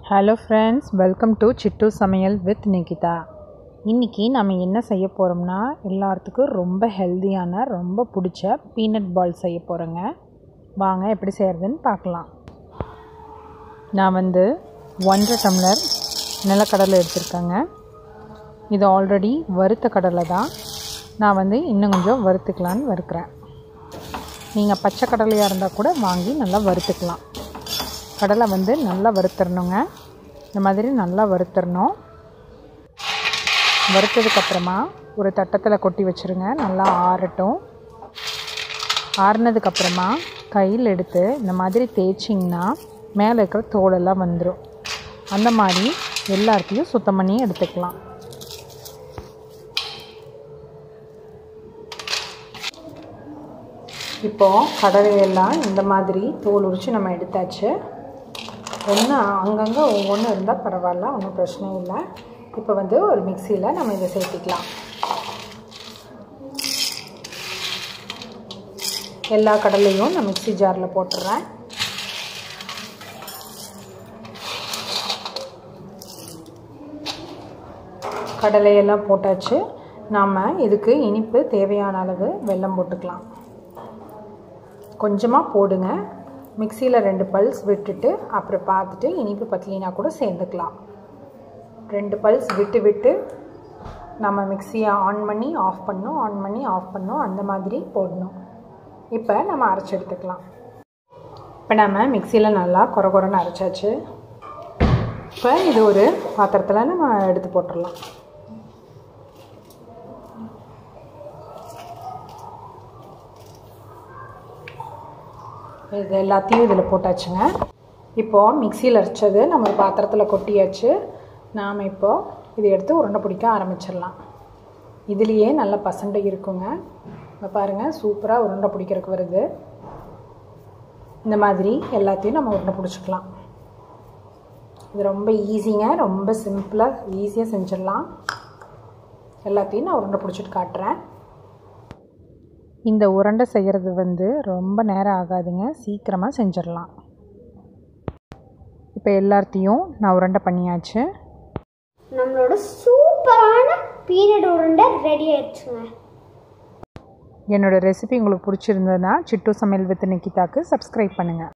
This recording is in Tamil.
hello friends welcome to Chittu சமையல் வித் நிகிதா இன்றைக்கி நம்ம என்ன செய்ய போகிறோம்னா எல்லாத்துக்கும் ரொம்ப ஹெல்தியான ரொம்ப பிடிச்ச பீனட் பால் செய்ய போகிறோங்க வாங்க எப்படி செய்கிறதுன்னு பார்க்கலாம் நான் வந்து ஒன்றரை டம்ளர் நிலக்கடலை எடுத்திருக்கேங்க இது ஆல்ரெடி வறுத்த கடலை தான் நான் வந்து இன்னும் கொஞ்சம் வறுத்துக்கலான்னு வறுக்கிறேன் நீங்கள் பச்சை கடலையாக இருந்தால் கூட வாங்கி நல்லா வறுத்துக்கலாம் கடலை வந்து நல்லா வறுத்துடணுங்க இந்த மாதிரி நல்லா வறுத்துடணும் வறுத்ததுக்கப்புறமா ஒரு தட்டத்தில் கொட்டி வச்சுருங்க நல்லா ஆறட்டும் ஆறுனதுக்கப்புறமா கையில் எடுத்து இந்த மாதிரி தேய்ச்சிங்கன்னா மேலே இருக்கிற தோலெல்லாம் வந்துடும் அந்த மாதிரி எல்லாத்தையும் சுத்தம் பண்ணி எடுத்துக்கலாம் இப்போது கடலையெல்லாம் இந்த மாதிரி தோல் உரித்து நம்ம எடுத்தாச்சு ஒன்று அங்கங்கே ஒவ்வொன்று இருந்தால் பரவாயில்ல ஒன்றும் பிரச்சனை இல்லை இப்போ வந்து ஒரு மிக்சியில் நம்ம இதை சேர்த்திக்கலாம் எல்லா கடலையும் நான் மிக்சி ஜாரில் போட்டுடுறேன் கடலையெல்லாம் போட்டாச்சு நாம் இதுக்கு இனிப்பு தேவையான அளவு வெல்லம் போட்டுக்கலாம் கொஞ்சமாக போடுங்க மிக்சியில் ரெண்டு பல்ஸ் விட்டுட்டு அப்புறம் பார்த்துட்டு இனிப்பு பத்தலினா கூட சேர்ந்துக்கலாம் ரெண்டு பல்ஸ் விட்டு விட்டு நம்ம மிக்சியை ஆன் பண்ணி ஆஃப் பண்ணணும் ஆன் பண்ணி ஆஃப் பண்ணணும் அந்த மாதிரி போடணும் இப்போ நம்ம அரைச்சி எடுத்துக்கலாம் இப்போ நம்ம மிக்சியில் நல்லா குறை குறைன்னு அரைச்சாச்சு இப்போ இது ஒரு பாத்திரத்தில் நம்ம எடுத்து போட்டுடலாம் இது எல்லாத்தையும் இதில் போட்டாச்சுங்க இப்போது மிக்சியில் அரைச்சது நம்ம ஒரு பாத்திரத்தில் கொட்டியாச்சு நாம் இப்போது இதை எடுத்து உருண்டை பிடிக்க ஆரம்பிச்சிடலாம் இதுலேயே நல்ல பசண்டை இருக்குங்க இப்போ பாருங்கள் சூப்பராக உருண்டை பிடிக்கிறதுக்கு வருது இந்த மாதிரி எல்லாத்தையும் நம்ம உருண்டை பிடிச்சிக்கலாம் இது ரொம்ப ஈஸிங்க ரொம்ப சிம்பிளாக ஈஸியாக செஞ்சிடலாம் எல்லாத்தையும் நான் உருண்டை பிடிச்சிட்டு காட்டுறேன் இந்த உருண்டை செய்கிறது வந்து ரொம்ப நேரம் ஆகாதுங்க சீக்கிரமாக செஞ்சிடலாம் இப்போ எல்லாத்தையும் நான் உருண்டை பண்ணியாச்சு நம்மளோட சூப்பரான பீனட் உருண்டை ரெடி ஆயிடுச்சுங்க என்னோடய ரெசிபி உங்களுக்கு பிடிச்சிருந்ததுன்னா சிட்டு சமையல் வித் நிக்கிதாக்கு சப்ஸ்கிரைப் பண்ணுங்கள்